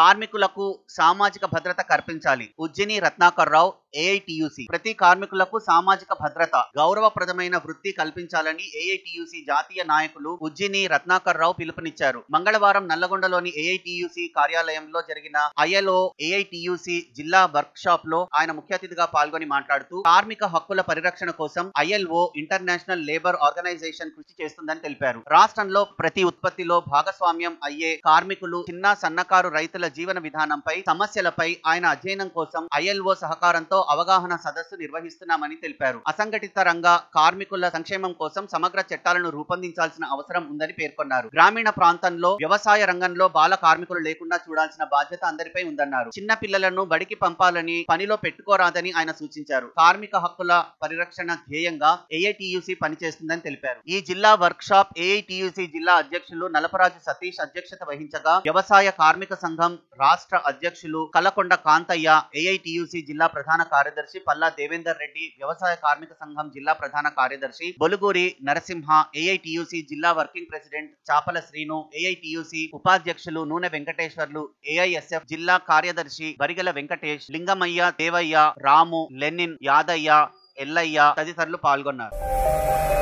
కార్మికులకు సామాజిక భద్రత కల్పించాలి ఉజ్జిని రత్నాకర్ రావు ఏఐటియుసి ప్రతి కార్మికులకు సామాజిక భద్రత గౌరవప్రదమైన వృత్తి కల్పించాలని ఏఐటియుసి జాతీయ నాయకులు ఉజ్జిని రత్నాకర్ రావు పిలుపునిచ్చారు మంగళవారం నల్లగొండలోని ఏఐటియుసి కార్యాలయంలో జరిగిన ఐఎల్ఓ ఏఐటియుసి జిల్లా వర్క్ షాప్ లో ఆయన ముఖ్య అతిథిగా పాల్గొని మాట్లాడుతూ కార్మిక హక్కుల పరిరక్షణ కోసం ఐఎల్ఓ ఇంటర్నేషనల్ లేబర్ ఆర్గనైజేషన్ కృషి చేస్తుందని తెలిపారు రాష్ట్రంలో ప్రతి ఉత్పత్తిలో భాగస్వామ్యం అయ్యే కార్మికులు చిన్న సన్నకారు రైతుల జీవన విధానంపై సమస్యలపై ఆయన అధ్యయనం కోసం ఐఎల్ఓ సహకారంతో అవగాహన సదస్సు నిర్వహిస్తున్నామని తెలిపారు అసంఘటిత రంగ కార్మికుల సంక్షేమం కోసం సమగ్ర చట్టాలను రూపొందించాల్సిన అవసరం ఉందని పేర్కొన్నారు గ్రామీణ ప్రాంతంలో వ్యవసాయ రంగంలో బాల కార్మికులు లేకుండా చూడాల్సిన బాధ్యత అందరిపై ఉందన్నారు చిన్న పిల్లలను బడికి పంపాలని పనిలో పెట్టుకోరాదని ఆయన సూచించారు కార్మిక హక్కుల పరిరక్షణ ధ్యేయంగా ఏఐటియుసి పనిచేస్తుందని తెలిపారు ఈ జిల్లా వర్క్ షాప్ ఏఐటియుసి జిల్లా అధ్యక్షులు నలపరాజు సతీష్ అధ్యక్షత వహించగా వ్యవసాయ కార్మిక సంఘం రాష్ట్ర అధ్యక్షులు కలకొండ కాంతయ్య ఏఐటియుసి జిల్లా ప్రధాన కార్యదర్శి పల్లా దేవేందర్ రెడ్డి వ్యవసాయ కార్మిక సంఘం జిల్లా ప్రధాన కార్యదర్శి బొలుగూరి నరసింహ ఏఐటియుసి జిల్లా working president Chapala Srinu AITUC ఉపాధ్యక్షులు నూనె వెంకటేశ్వర్లు ఏఐఎస్ఎఫ్ జిల్లా కార్యదర్శి బరిగల వెంకటేష్ లింగమయ్య దేవయ్య రాము లెనిన్ యాదయ్య ఎల్లయ్య తదితరులు పాల్గొన్నారు